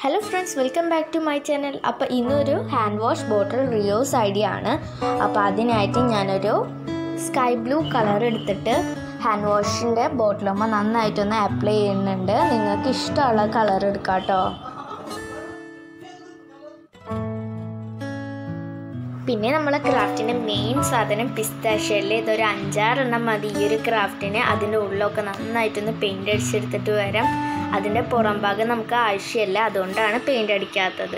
hello friends welcome back to my channel അപ്പോൾ ഇന്നൊരു hand wash bottle reuse idea ആണ് അപ്പോൾ അതിനായിട്ട് ഞാനൊരു സ്കൈ ബ്ലൂ കളർ എടുത്തിട്ട് ഹാൻഡ് വാഷിൻ്റെ ബോട്ടിലുമ്പോൾ നന്നായിട്ടൊന്ന് അപ്ലൈ ചെയ്യുന്നുണ്ട് നിങ്ങൾക്ക് ഇഷ്ടമുള്ള കളർ എടുക്കാം കേട്ടോ പിന്നെ നമ്മളെ ക്രാഫ്റ്റിൻ്റെ മെയിൻ സാധനം പിസ്താഷ്യല്ലേ ഇതൊരു അഞ്ചാറെണ്ണം മതി ഈ ഒരു ക്രാഫ്റ്റിന് അതിൻ്റെ ഉള്ളൊക്കെ നന്നായിട്ടൊന്ന് പെയിൻ്റ് അടിച്ചെടുത്തിട്ട് വരാം അതിൻ്റെ പുറം ഭാഗം നമുക്ക് ആവശ്യമില്ല അതുകൊണ്ടാണ് പെയിൻ്റ് അടിക്കാത്തത്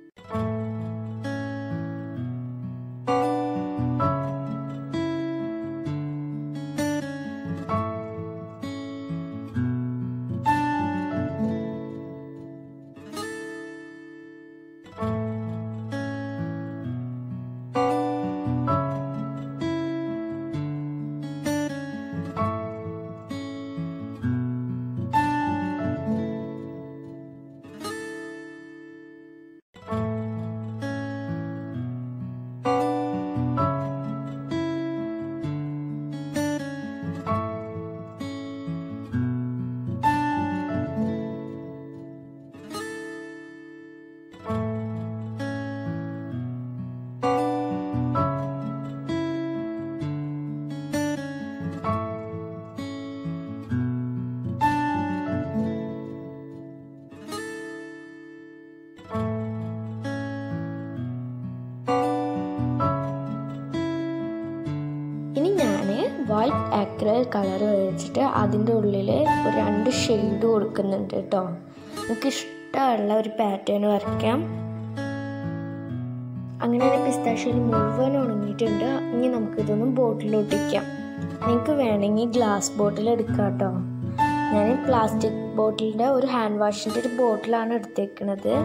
ഇനി ഞാൻ വൈറ്റ് ആക്രൽ കളർ വെച്ചിട്ട് അതിൻ്റെ ഉള്ളിൽ ഒരു രണ്ട് ഷെയ്ഡ് കൊടുക്കുന്നുണ്ട് കേട്ടോ നമുക്ക് ഇഷ്ടമുള്ള ഒരു പാറ്റേൺ വരയ്ക്കാം അങ്ങനെ പിസ്താഷ്യയിൽ മുഴുവൻ ഉണങ്ങിയിട്ടുണ്ട് ഇനി നമുക്കിതൊന്നും ബോട്ടിൽ ഒട്ടിക്കാം നിങ്ങൾക്ക് വേണമെങ്കിൽ ഗ്ലാസ് ബോട്ടിൽ എടുക്കാം കേട്ടോ ഞാൻ പ്ലാസ്റ്റിക് ബോട്ടിലിൻ്റെ ഒരു ഹാൻഡ് വാഷിൻ്റെ ഒരു ബോട്ടിലാണ് എടുത്തേക്കുന്നത്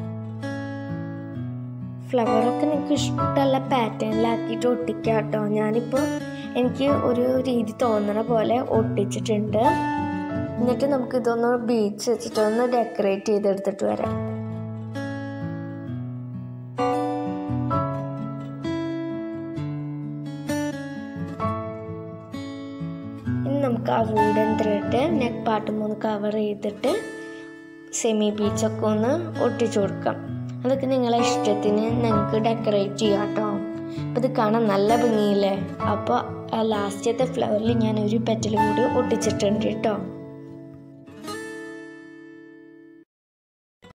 ഫ്ലവറൊക്കെ നിങ്ങൾക്ക് ഇഷ്ടമുള്ള പാറ്റേണിലാക്കിയിട്ട് ഒട്ടിക്കാം കേട്ടോ ഞാനിപ്പോൾ എനിക്ക് ഒരു രീതി തോന്നണ പോലെ ഒട്ടിച്ചിട്ടുണ്ട് എന്നിട്ട് നമുക്ക് ഇതൊന്ന് ബീച്ച് വെച്ചിട്ട് ഒന്ന് ഡെക്കറേറ്റ് ചെയ്തെടുത്തിട്ട് വരാം ഇനി നമുക്ക് ആ വൂഡൻ ത്രെഡ് നെക്ക് പാട്ട് മൂന്ന് കവർ ചെയ്തിട്ട് സെമി ബീച്ചൊക്കെ ഒന്ന് ഒട്ടിച്ചു കൊടുക്കാം അതൊക്കെ നിങ്ങളെ ഇഷ്ടത്തിന് നിങ്ങൾക്ക് ഡെക്കറേറ്റ് ചെയ്യാം കേട്ടോ അപ്പോൾ ഇത് കാണാൻ നല്ല ഭംഗിയില്ലേ അപ്പോൾ ലാസ്റ്റത്തെ ഫ്ലവറിൽ ഞാൻ ഒരു പെറ്റൽ കൂടി ഒട്ടിച്ചിട്ടുണ്ട് കേട്ടോ